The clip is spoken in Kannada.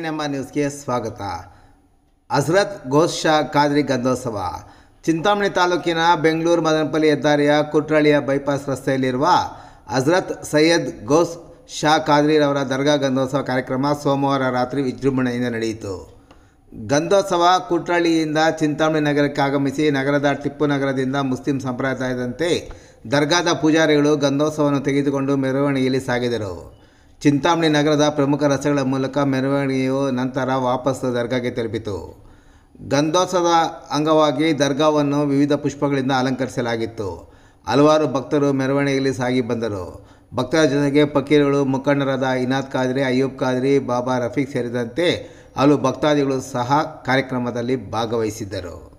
ಎಂಬ ನ್ಯೂಸ್ಗೆ ಸ್ವಾಗತ ಹಸ್ರತ್ ಘೋಷ್ ಶಾ ಖಾದ್ರಿ ಗಂಧೋತ್ಸವ ಚಿಂತಾಮಣಿ ತಾಲೂಕಿನ ಬೆಂಗಳೂರು ಮದನಪಲ್ಲಿ ಹೆದ್ದಾರಿಯ ಕುಟ್ರಳಿಯ ಬೈಪಾಸ್ ರಸ್ತೆಯಲ್ಲಿರುವ ಹಸ್ರತ್ ಸೈಯದ್ ಘೋಷ್ ಶಾ ಖಾದ್ರಿರವರ ದರ್ಗಾ ಗಂಧೋತ್ಸವ ಕಾರ್ಯಕ್ರಮ ಸೋಮವಾರ ರಾತ್ರಿ ವಿಜೃಂಭಣೆಯಿಂದ ನಡೆಯಿತು ಗಂಧೋತ್ಸವ ಕುಟ್ರಳ್ಳಿಯಿಂದ ಚಿಂತಾಮಣಿ ನಗರಕ್ಕೆ ಆಗಮಿಸಿ ನಗರದ ಟಿಪ್ಪು ನಗರದಿಂದ ಮುಸ್ಲಿಂ ಸಂಪ್ರದಾಯದಂತೆ ದರ್ಗಾದ ಪೂಜಾರಿಗಳು ಗಂಧೋತ್ಸವವನ್ನು ತೆಗೆದುಕೊಂಡು ಮೆರವಣಿಗೆಯಲ್ಲಿ ಸಾಗಿದರು ಚಿಂತಾಮಣಿ ನಗರದ ಪ್ರಮುಖ ರಸ್ತೆಗಳ ಮೂಲಕ ಮೆರವಣಿಗೆಯು ನಂತರ ವಾಪಸ್ ದರ್ಗಾಗೆ ತಲುಪಿತು ಗಂಧೋತ್ಸವದ ಅಂಗವಾಗಿ ದರ್ಗಾವನ್ನು ವಿವಿಧ ಪುಷ್ಪಗಳಿಂದ ಅಲಂಕರಿಸಲಾಗಿತ್ತು ಹಲವಾರು ಭಕ್ತರು ಮೆರವಣಿಗೆಯಲ್ಲಿ ಸಾಗಿ ಬಂದರು ಭಕ್ತರ ಜೊತೆಗೆ ಫಕೀರಗಳು ಮುಖಂಡರಾದ ಇನಾದ್ ಖಾದ್ರಿ ಅಯ್ಯೂಬ್ ಖಾದ್ರಿ ಬಾಬಾ ರಫೀಕ್ ಸೇರಿದಂತೆ ಹಲವು ಭಕ್ತಾದಿಗಳು ಸಹ ಕಾರ್ಯಕ್ರಮದಲ್ಲಿ ಭಾಗವಹಿಸಿದ್ದರು